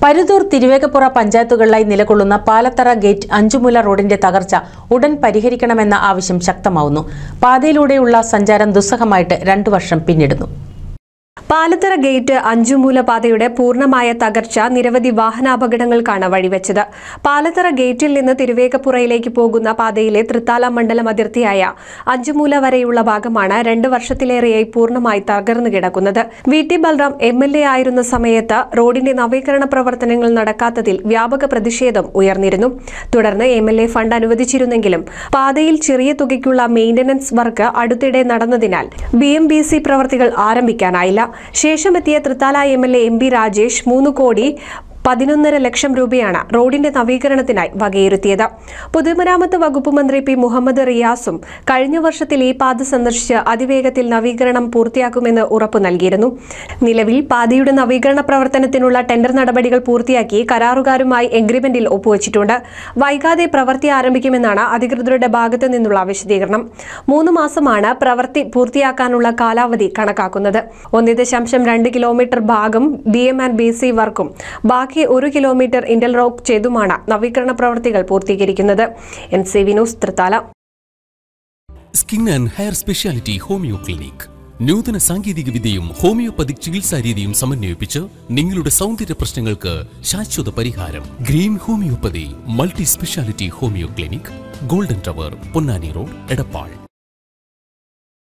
പരുതൂർ തിരുവേഗപ്പുറ പഞ്ചായത്തുകളിലായി നിലകൊള്ളുന്ന പാലത്തറ ഗേറ്റ് അഞ്ചുമുല റോഡിന്റെ തകർച്ച ഉടൻ പരിഹരിക്കണമെന്ന ആവശ്യം ശക്തമാവുന്നു പാതയിലൂടെയുള്ള സഞ്ചാരം ദുസ്സഹമായിട്ട് രണ്ടു വർഷം പിന്നിടുന്നു പാലത്തറ ഗേറ്റ് അഞ്ചുമൂല പാതയുടെ പൂർണ്ണമായ തകർച്ച നിരവധി വാഹനാപകടങ്ങൾക്കാണ് വഴിവെച്ചത് പാലത്തറ ഗേറ്റിൽ നിന്ന് തിരുവേഗപ്പുറയിലേക്ക് പോകുന്ന പാതയിലെ തൃത്താല മണ്ഡലം അതിർത്തിയായ അഞ്ചുമൂല വരെയുള്ള ഭാഗമാണ് രണ്ട് വർഷത്തിലേറെയായി പൂർണ്ണമായി തകർന്നു കിടക്കുന്നത് V T Balram M L A ആയിരുന്ന സമയത്ത് റോഡിന്റെ നവീകരണ പ്രവർത്തനങ്ങൾ നടക്കാത്തതിൽ വ്യാപക പ്രതിഷേധം ഉയർന്നിരുന്നു തുടർന്ന് എം എൽ എ ഫണ്ട് അനുവദിച്ചിരുന്നെങ്കിലും പാതയിൽ ചെറിയ തുകയ്ക്കുള്ള മെയിന്റനൻസ് വർക്ക് അടുത്തിടെ നടന്നതിനാൽ ബി എം ബി സി പ്രവർത്തികൾ ആരംഭിക്കാനായില്ല ശേഷമെത്തിയ Thrithala M L A M P Rajesh മൂന്ന് കോടി പതിനൊന്നര ലക്ഷം രൂപയാണ് റോഡിന്റെ നവീകരണത്തിനായി വകയിരുത്തിയത് പൊതുമരാമത്ത് വകുപ്പ് മന്ത്രി പി മുഹമ്മദ് റിയാസും കഴിഞ്ഞ വർഷത്തിൽ ഈ പാത സന്ദർശിച്ച് അതിവേഗത്തിൽ നവീകരണം പൂർത്തിയാക്കുമെന്ന് ഉറപ്പു നൽകിയിരുന്നു നിലവിൽ പാതയുടെ നവീകരണ പ്രവർത്തനത്തിനുള്ള ടെൻഡർ നടപടികൾ പൂർത്തിയാക്കി കരാറുകാരുമായി എഗ്രിമെന്റിൽ ഒപ്പുവച്ചിട്ടുണ്ട് വൈകാതെ പ്രവൃത്തി ആരംഭിക്കുമെന്നാണ് അധികൃതരുടെ ഭാഗത്തു നിന്നുള്ള വിശദീകരണം മൂന്ന് മാസമാണ് പ്രവൃത്തി പൂർത്തിയാക്കാനുള്ള കാലാവധി കണക്കാക്കുന്നത് ഒന്ന് ദശാംശം രണ്ട് കിലോമീറ്റർ ഭാഗം B M and B C വർക്കും ബാക്കി ഒരു കിലോമീറ്റർ ഇന്റർലോക്ക് ചെയ്തുമാണ് നവീകരണ പ്രവൃത്തികൾ പൂർത്തീകരിക്കുന്നത് N C V news Thrithala skin and hair speciality homeo clinic നൂതന സാങ്കേതിക വിദ്യയും ഹോമിയോപ്പതിക് ചികിത്സാ രീതിയും സമന്വയിപ്പിച്ച് നിങ്ങളുടെ സൗന്ദര്യ പ്രശ്നങ്ങൾക്ക് ശാശ്വത പരിഹാരം green homeopathy multi speciality homeo clinic golden tower Ponnani road Edappal